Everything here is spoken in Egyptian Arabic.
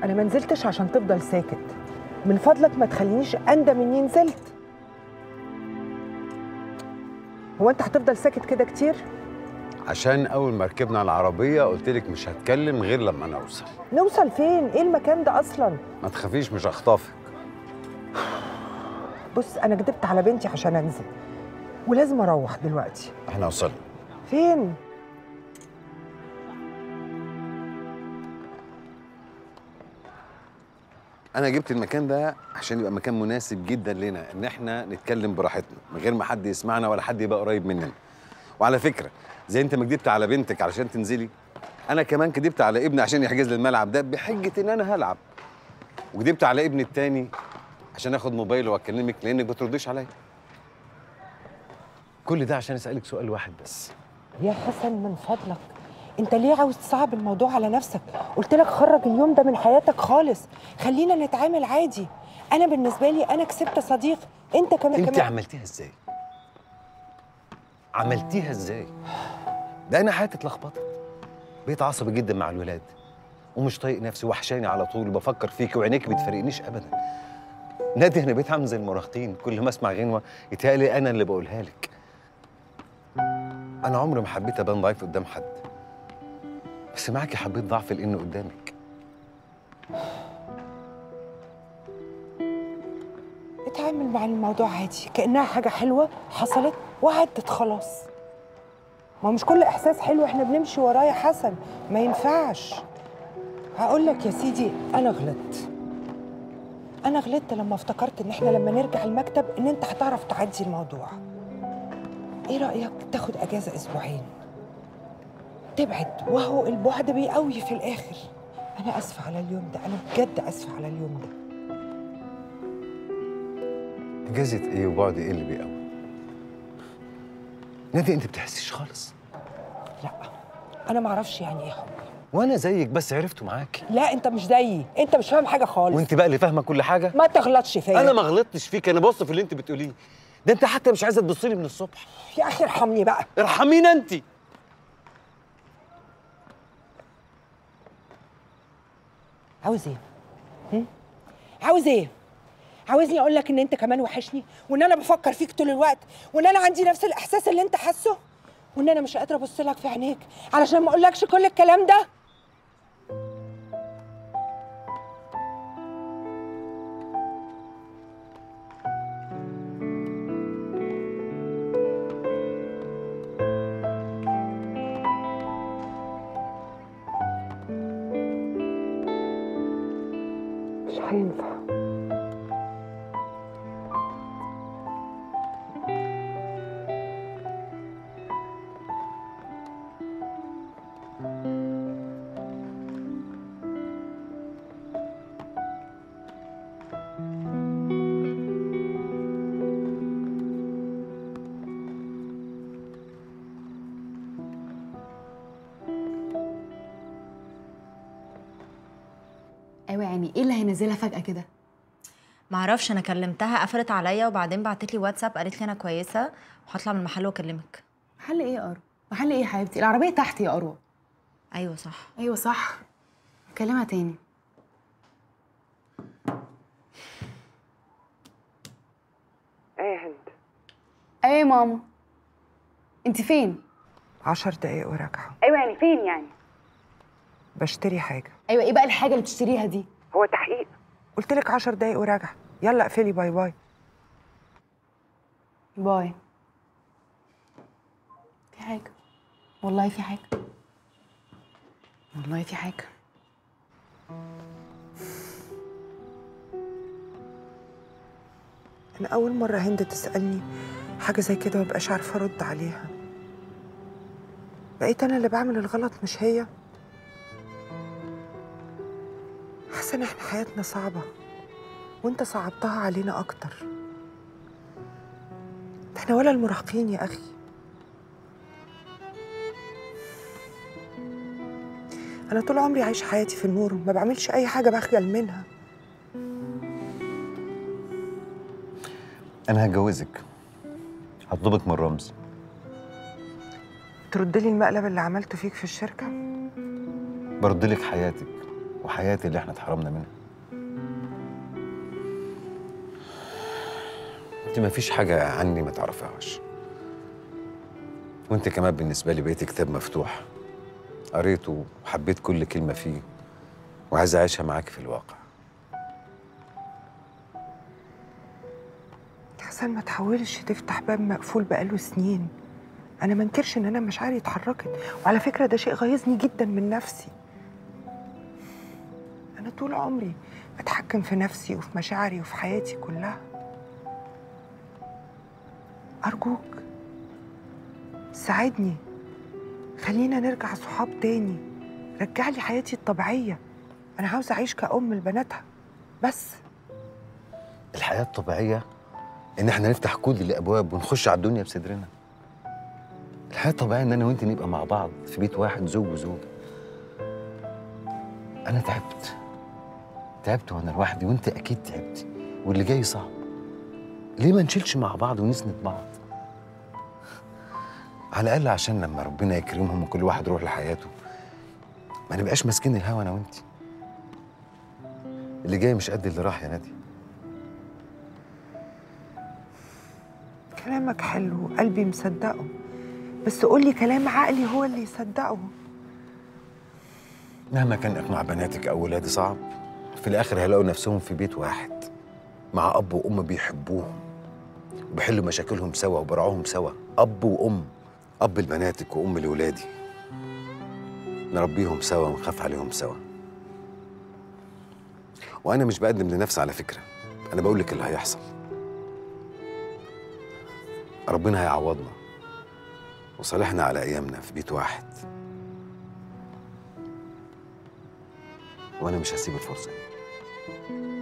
انا ما نزلتش عشان تفضل ساكت من فضلك ما تخلينيش اندم اني نزلت هو انت هتفضل ساكت كده كتير عشان اول ما ركبنا على العربيه قلت لك مش هتكلم غير لما نوصل نوصل فين ايه المكان ده اصلا ما تخافيش مش هخطفك بص انا كدبت على بنتي عشان انزل ولازم اروح دلوقتي احنا وصلنا فين انا جبت المكان ده عشان يبقى مكان مناسب جدا لنا ان احنا نتكلم براحتنا من غير ما حد يسمعنا ولا حد يبقى قريب مننا وعلى فكره زي انت ما كدبت على بنتك علشان تنزلي انا كمان كدبت على ابني عشان يحجز لي الملعب ده بحجه ان انا هلعب وكدبت على ابني التاني عشان اخد موبايله واكلمك لانك ما بترديش عليا كل ده عشان اسالك سؤال واحد بس يا حسن من فضلك انت ليه عاوز تصعب الموضوع على نفسك قلت لك خرج اليوم ده من حياتك خالص خلينا نتعامل عادي انا بالنسبه لي انا كسبت صديق انت كمان انت كمان عملتيها ازاي عملتيها ازاي ده انا حياتي اتلخبطت بقيت عصبي جدا مع الولاد ومش طايق نفسي وحشاني على طول وبفكر فيك وعينيك بتفارقنيش ابدا نادي انا بقيت عامل زي المراهقين كل ما اسمع غنوه يتهيألي انا اللي بقولها لك انا عمري ما حبيت ابان ضعيف قدام حد بس معاكي حبيت ضعف لانه قدامك اتعامل مع الموضوع عادي كانها حاجه حلوه حصلت وعدت خلاص ما هو مش كل احساس حلو احنا بنمشي وراه يا حسن ما ينفعش هقول لك يا سيدي انا غلطت انا غلطت لما افتكرت ان احنا لما نرجع المكتب ان انت هتعرف تعدي الموضوع ايه رايك تاخد اجازه اسبوعين تبعد وهو البعد بيقوي في الاخر انا اسفه على اليوم ده انا بجد اسفه على اليوم ده اجازه ايه وبعد ايه اللي بيقوي نادي انت بتحسيش خالص لا انا ما اعرفش يعني ايه حب وانا زيك بس عرفته معاكي لا انت مش زيي انت مش فاهم حاجه خالص وانت بقى اللي فاهمه كل حاجه ما تغلطش فيا انا ما غلطتش فيك انا بص في اللي انت بتقوليه ده انت حتى مش عايزه تبص لي من الصبح يا اخي ارحمني بقى ارحمينا انت عاوز ايه هم؟ عاوز ايه عاوزني اقول لك ان انت كمان وحشني وان انا بفكر فيك طول الوقت وان انا عندي نفس الاحساس اللي انت حاسه وان انا مش قادره ابص لك في عينيك علشان ما اقولكش كل الكلام ده مش هينفع ايوه يعني ايه اللي هينزلها فجأة كده؟ معرفش انا كلمتها قفلت عليا وبعدين بعتت لي واتساب قالت لي انا كويسه وهطلع من المحل واكلمك محل ايه يا اروى؟ محل ايه يا حبيبتي؟ العربية تحت يا اروى ايوه صح ايوه صح كلمها تاني ايه يا هند ايوه يا ماما انت فين؟ عشر دقايق وراجعه ايوه يعني فين يعني؟ بشتري حاجه ايوه ايه بقى الحاجة اللي بتشتريها دي؟ هو تحقيق قلت لك عشر دقايق وراجعه يلا اقفلي باي باي باي في حاجة والله في حاجة والله في حاجة انا اول مره هند تسالني حاجه زي كده مبقاش عارفه ارد عليها بقيت انا اللي بعمل الغلط مش هي حاسه ان احنا حياتنا صعبه وانت صعبتها علينا اكتر ده احنا ولا المراهقين يا اخي انا طول عمري عايشه حياتي في النور ما بعملش اي حاجه بخجل منها انا هتجوزك هطلبك من رمز ترد لي المقلب اللي عملته فيك في الشركه برد لك حياتك وحياتي اللي احنا اتحرمنا منها انت ما فيش حاجة عني ما تعرفهاش وانت كمان بالنسبة لي بقيت كتاب مفتوح قريته وحبيت كل كلمة فيه وعايز أعيشها معاك في الواقع حسن ما تحاولش تفتح باب مقفول بقاله سنين انا ما انكرش ان انا مشاعري اتحركت وعلى فكره ده شيء غيظني جدا من نفسي انا طول عمري بتحكم في نفسي وفي مشاعري وفي حياتي كلها ارجوك ساعدني خلينا نرجع صحاب تاني رجع لي حياتي الطبيعيه انا عاوزه اعيش كأم لبناتها بس الحياة الطبيعية إن إحنا نفتح كل الأبواب ونخش على الدنيا بصدرنا. الحياة الطبيعية إن أنا وأنت نبقى مع بعض في بيت واحد زوج وزوجة. أنا تعبت. تعبت وأنا لوحدي وأنت أكيد تعبتي واللي جاي صعب. ليه ما نشيلش مع بعض ونسند بعض؟ على الأقل عشان لما ربنا يكرمهم وكل واحد يروح لحياته ما نبقاش ماسكين الهوا أنا وأنت. اللي جاي مش قد اللي راح يا نادي. كلامك حلو قلبي مصدقه بس قولي كلام عقلي هو اللي يصدقه مهما كان اقناع بناتك او ولادي صعب في الاخر هيلاقوا نفسهم في بيت واحد مع اب وام بيحبوهم وبيحلوا مشاكلهم سوا وبرعوهم سوا اب وام اب لبناتك وام لولادي نربيهم سوا ونخاف عليهم سوا وانا مش بقدم لنفسي على فكره انا بقول لك اللي هيحصل ربنا هيعوضنا وصالحنا على ايامنا في بيت واحد وانا مش هسيب الفرصه دي